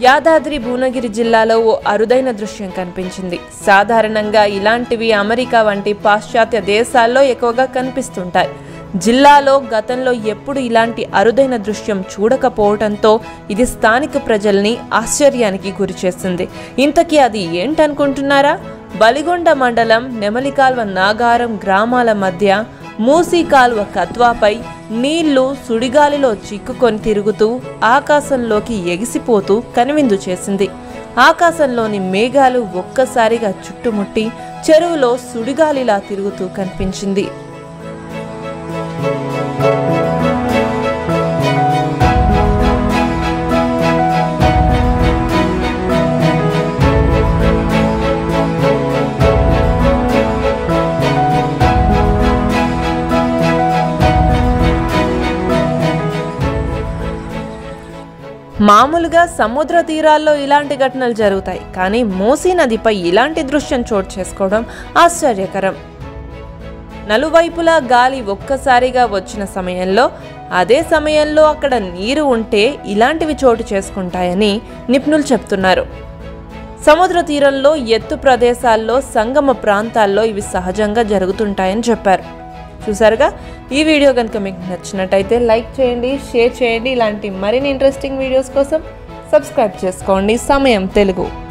యాదాద్రి భువనగిరి జిల్లాలో ఓ అరుదైన దృశ్యం కనిపించింది సాధారణంగా ఇలాంటివి అమెరికా వంటి పాశ్చాత్య దేశాల్లో ఎక్కువగా కనిపిస్తుంటాయి జిల్లాలో గతంలో ఎప్పుడు ఇలాంటి అరుదైన దృశ్యం చూడకపోవడంతో ఇది స్థానిక ప్రజల్ని ఆశ్చర్యానికి గురిచేసింది ఇంతకీ అది ఏంటనుకుంటున్నారా బలిగొండ మండలం నెమలికాల్వ నాగారం గ్రామాల మధ్య మూసీ కాల్వ కత్వాపై నీళ్లు సుడిగాలిలో చిక్కుకొని తిరుగుతూ ఆకాశంలోకి ఎగిసిపోతూ కనువిందు చేసింది ఆకాశంలోని మేఘాలు ఒక్కసారిగా చుట్టుముట్టి చెరువులో సుడిగాలిలా తిరుగుతూ కనిపించింది మామూలుగా సముద్ర తీరాల్లో ఇలాంటి ఘటనలు జరుగుతాయి కానీ మూసీ నదిపై ఇలాంటి దృశ్యం చోటు చేసుకోవడం ఆశ్చర్యకరం నలువైపులా గాలి ఒక్కసారిగా వచ్చిన సమయంలో అదే సమయంలో అక్కడ నీరు ఉంటే ఇలాంటివి చోటు చేసుకుంటాయని నిపుణులు చెప్తున్నారు సముద్ర తీరంలో ఎత్తు ప్రదేశాల్లో సంగమ ప్రాంతాల్లో ఇవి సహజంగా జరుగుతుంటాయని చెప్పారు చూసారుగా ఈ వీడియో కనుక మీకు నచ్చినట్టయితే లైక్ చేయండి షేర్ చేయండి ఇలాంటి మరిన్ని ఇంట్రెస్టింగ్ వీడియోస్ కోసం సబ్స్క్రైబ్ చేసుకోండి సమయం తెలుగు